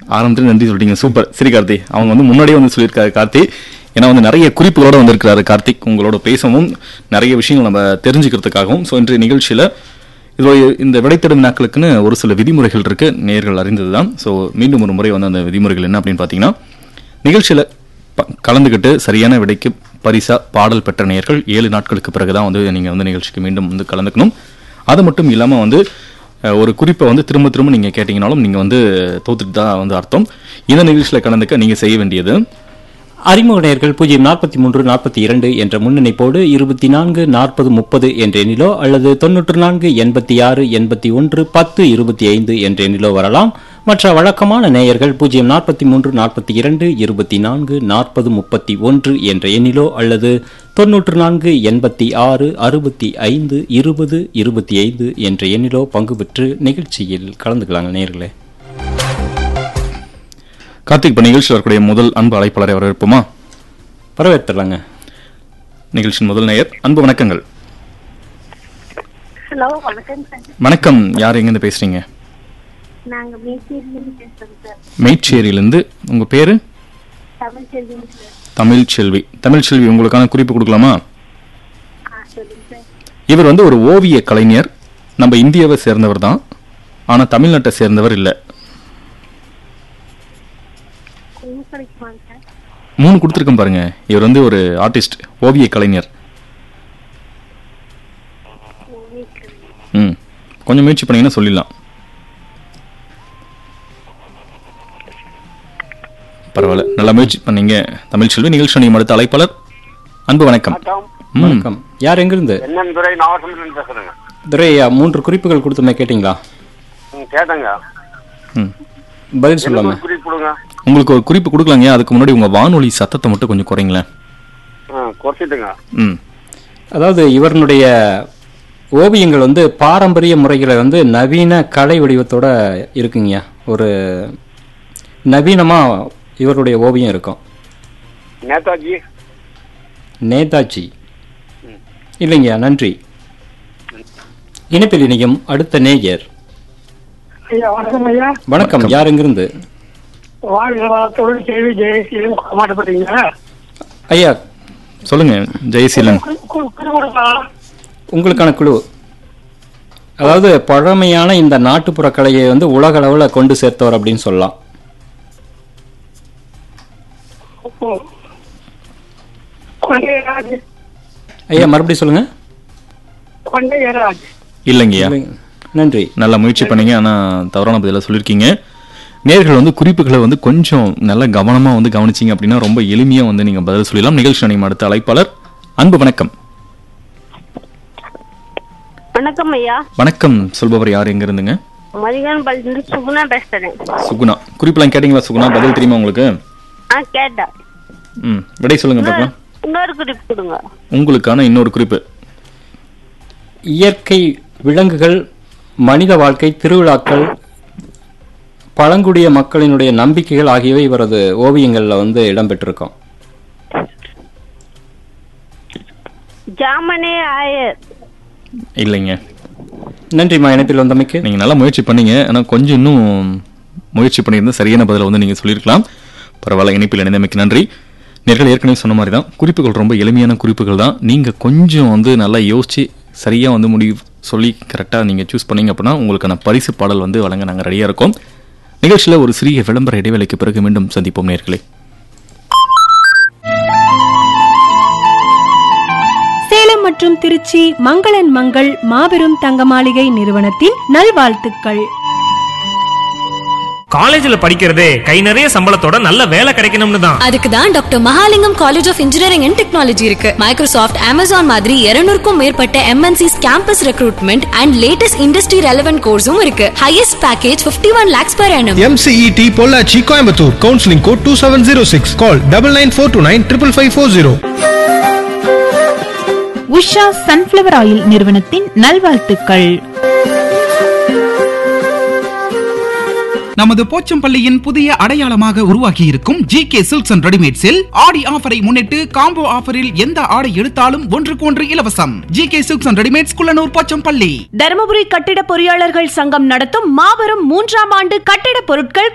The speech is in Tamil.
ஆரம்பத்தில் நன்றி சொல்லிட்டீங்க சூப்பர் சரி கார்த்தி அவங்க வந்து முன்னாடியே வந்து சொல்லியிருக்காரு கார்த்தி ஏன்னா வந்து நிறைய குறிப்புகளோட வந்திருக்கிறாரு கார்த்திக் உங்களோட பேசவும் நிறைய விஷயங்கள் நம்ம தெரிஞ்சுக்கிறதுக்காகவும் ஸோ இன்றைய நிகழ்ச்சியில் இதோ இந்த விடைத்தெடும் நாட்களுக்குன்னு ஒரு சில விதிமுறைகள் இருக்கு நேர்கள் அறிந்தது தான் ஸோ மீண்டும் ஒரு முறை வந்து அந்த விதிமுறைகள் என்ன அப்படின்னு பார்த்தீங்கன்னா நிகழ்ச்சியில் ப- கலந்துக்கிட்டு சரியான விடைக்கு பரிசா பாடல் பெற்ற நேயர்கள் ஏழு நாட்களுக்கு பிறகு தான் வந்து நீங்கள் வந்து நிகழ்ச்சிக்கு மீண்டும் வந்து கலந்துக்கணும் அது மட்டும் இல்லாமல் வந்து அஹ், ஒரு குறிப்பை வந்து திரும்ப திரும்ப நீங்கள் கேட்டிங்கனாலும் நீங்கள் வந்து தோத்துட்டு தான் வந்து அர்த்தம் இந்த நிகழ்ச்சியில் கலந்துக்க நீங்கள் செய்ய வேண்டியது அறிமுக நேயர்கள் பூஜ்ஜியம் நாற்பத்தி மூன்று நாற்பத்தி இரண்டு என்ற முன்னிணைப்போடு இருபத்தி நான்கு நாற்பது முப்பது என்ற எண்ணிலோ அல்லது தொன்னூற்று நான்கு எண்பத்தி ஆறு எண்பத்தி ஒன்று பத்து இருபத்தி ஐந்து என்ற எண்ணிலோ வரலாம் மற்ற வழக்கமான நேயர்கள் பூஜ்ஜியம் நாற்பத்தி மூன்று நாற்பத்தி இரண்டு இருபத்தி நான்கு நாற்பது முப்பத்தி ஒன்று என்ற எண்ணிலோ அல்லது தொன்னூற்று நான்கு எண்பத்தி ஆறு அறுபத்தி ஐந்து இருபது இருபத்தி ஐந்து என்ற எண்ணிலோ பங்கு பெற்று நிகழ்ச்சியில் கலந்துக்கலாங்க நேயர்களே கார்த்திக் இப்போ நிகழ்ச்சியில் வரக்கூடிய முதல் அன்பு அழைப்பாளரை வரவேற்போமா வரவேற்றுலாங்க நிகழ்ச்சியின் முதல் நேயர் அன்பு வணக்கங்கள் ஹலோ வணக்கம் சார் வணக்கம் யார் எங்கேருந்து பேசுறீங்க நாங்க மீசேரியிலிருந்து பேசுறோம் சார் மெய்ச்சேரியிலேருந்து உங்கள் பேர் தமிழ் செல்விங்க சார் தமிழ் செல்வி தமிழ் செல்வி உங்களுக்கான குறிப்பு கொடுக்கலாமா ஆ சொல்லுங்க சார் இவர் வந்து ஒரு ஓவிய கலைஞர் நம்ம இந்தியாவை சேர்ந்தவர் தான் ஆனால் தமிழ்நாட்டை சேர்ந்தவர் இல்லை உங்க கிடைக்குமாங்க சார் மூணு கொடுத்துருக்கேன் பாருங்க இவர் வந்து ஒரு ஆர்டிஸ்ட் ஓவிய கலைஞர் உங்களுக்கு ம் கொஞ்சம் முயற்சி பண்ணீங்கன்னா சொல்லிடலாம் பரவாயில்ல நல்லா முயற்சி பண்ணீங்க தமிழ் செல்வி நிகழ்ச்சி நீங்கள் அடுத்த அழைப்பாளர் அன்பு வணக்கம் வணக்கம் ம் வணக்கம் யார் எங்கிருந்து என்னன் துறை நாகசந்திரன் பேசுறேங்க துரையா மூன்று குறிப்புகள் கொடுத்துமே கேட்டிங்களா ம் கேட்டேங்க ம் பதில் எனக்கு சொல்லாம ஒரு குறிப்பு கொடுங்க உங்களுக்கு ஒரு குறிப்பு கொடுக்கலாங்க அதுக்கு முன்னாடி உங்கள் வானொலி சத்தத்தை மட்டும் கொஞ்சம் குறைங்களேன் ம் குறைச்சிட்டுங்க ம் அதாவது இவருடைய ஓவியங்கள் வந்து பாரம்பரிய முறைகளை வந்து நவீன கலை வடிவத்தோட இருக்குங்கய்யா ஒரு நவீனமா இவருடைய ஓவியம் இருக்கும் நேதாஜி நேதாஜி இல்லைங்கய்யா நன்றி இணைப்பில் இணையும் அடுத்த நேயர் ஐயா வணக்கம் ஐயா வணக்கம் யார் எங்கிருந்து வாழ்க வளத்தோடு கேள்வி ஜெயசீலம் மாட்டப்பட்டீங்க ஐயா சொல்லுங்க ஜெயசீலன் கொடுக்கலாம் உங்களுக்கான குழு அதாவது பழமையான இந்த நாட்டுப்புற கலையை வந்து உலக அளவில் கொண்டு சேர்த்தவர் அப்படின்னு சொல்லலாம் கொண்டையராஜ் ஐயா மறுபடியும் சொல்லுங்க கொண்டையராஜ் இல்லைங்கய்யா நன்றி நல்லா முயற்சி பண்ணீங்க ஆனால் தவறான பதிலாக சொல்லியிருக்கீங்க நேர்கள் வந்து குறிப்புகளை வந்து கொஞ்சம் நல்லா கவனமாக வந்து கவனிச்சிங்க அப்படின்னா ரொம்ப எளிமையாக வந்து நீங்கள் பதில் சொல்லலாம் நிகழ்ச்சி நீங்கள் அடுத்த அழைப்பாளர் அன்பு வணக்கம் வணக்கம் ஐயா வணக்கம் சொல்பவர் யார் எங்க இருந்துங்க மதிகான் பள்ளியிலிருந்து சுகுணா பேசுறேன் சுகுணா குறிப்பெல்லாம் கேட்டீங்களா சுகுணா பதில் தெரியுமா உங்களுக்கு ஆ கேட்டேன் ம் விடை சொல்லுங்க பார்க்கலாம் இன்னொரு குறிப்பு கொடுங்க உங்களுக்கான இன்னொரு குறிப்பு இயற்கை விலங்குகள் மனித வாழ்க்கை திருவிழாக்கள் பழங்குடிய மக்களினுடைய நம்பிக்கைகள் ஆகியவை இவரது ஓவியங்கள்ல வந்து இடம்பெற்றிருக்கும் ஜாமனே ஆயர் இல்லைங்க நன்றிம்மா இணைப்பில் வந்தமைக்கு நீங்கள் நல்லா முயற்சி பண்ணீங்க ஆனால் கொஞ்சம் இன்னும் முயற்சி பண்ணியிருந்தா சரியான பதிலை வந்து நீங்கள் சொல்லியிருக்கலாம் பரவாயில்ல இணைப்பில் இணைந்தமைக்கு நன்றி நேர்கள் ஏற்கனவே சொன்ன மாதிரி தான் குறிப்புகள் ரொம்ப எளிமையான குறிப்புகள் தான் நீங்கள் கொஞ்சம் வந்து நல்லா யோசிச்சு சரியாக வந்து முடிவு சொல்லி கரெக்டாக நீங்கள் சூஸ் பண்ணீங்க அப்படின்னா உங்களுக்கான பரிசு பாடல் வந்து வழங்க நாங்கள் ரெடியாக இருக்கோம் நிகழ்ச்சியில் ஒரு சிறிய விளம்பர இடைவேளைக்கு பிறகு மீண்டும் சந்திப்போம் நேர்களே சேலம் மற்றும் திருச்சி மங்களன் மங்கள் மாபெரும் தங்க மாளிகை நிறுவனத்தின் நல்வாழ்த்துக்கள் காலேஜ்ல படிக்கிறதே கை நிறைய சம்பளத்தோட நல்ல வேலை கிடைக்கணும்னு தான் அதுக்கு தான் doctor Mahalingam college of engineering and technology இருக்கு மைக்ரோசாஃப்ட் அமேசான் மாதிரி 200 மேற்பட்ட MNCs campus recruitment and latest industry relevant கோர்ஸும் இருக்கு highest package 51 one lakhs per annum MCET Pollachi Coimbatore counselling code two seven zero six call double nine four two nine triple five four zero Usha sunflower oil நிறுவனத்தின் நல்வாழ்த்துக்கள் நமது போச்சம்பள்ளியின் புதிய அடையாளமாக உருவாக்கி இருக்கும் ஜி கே சில்க்ஸ் அண்ட் ரெடிமேட்ஸில் ஆடி ஆஃபரை முன்னிட்டு காம்போ ஆஃபரில் எந்த ஆடை எடுத்தாலும் ஒன்றுக்கு ஒன்று இலவசம் G K silks and readymades Kullanur Pochampalli Dharmapuri கட்டிட பொறியாளர்கள் சங்கம் நடத்தும் மாபெரும் மூன்றாம் ஆண்டு கட்டிட பொருட்கள்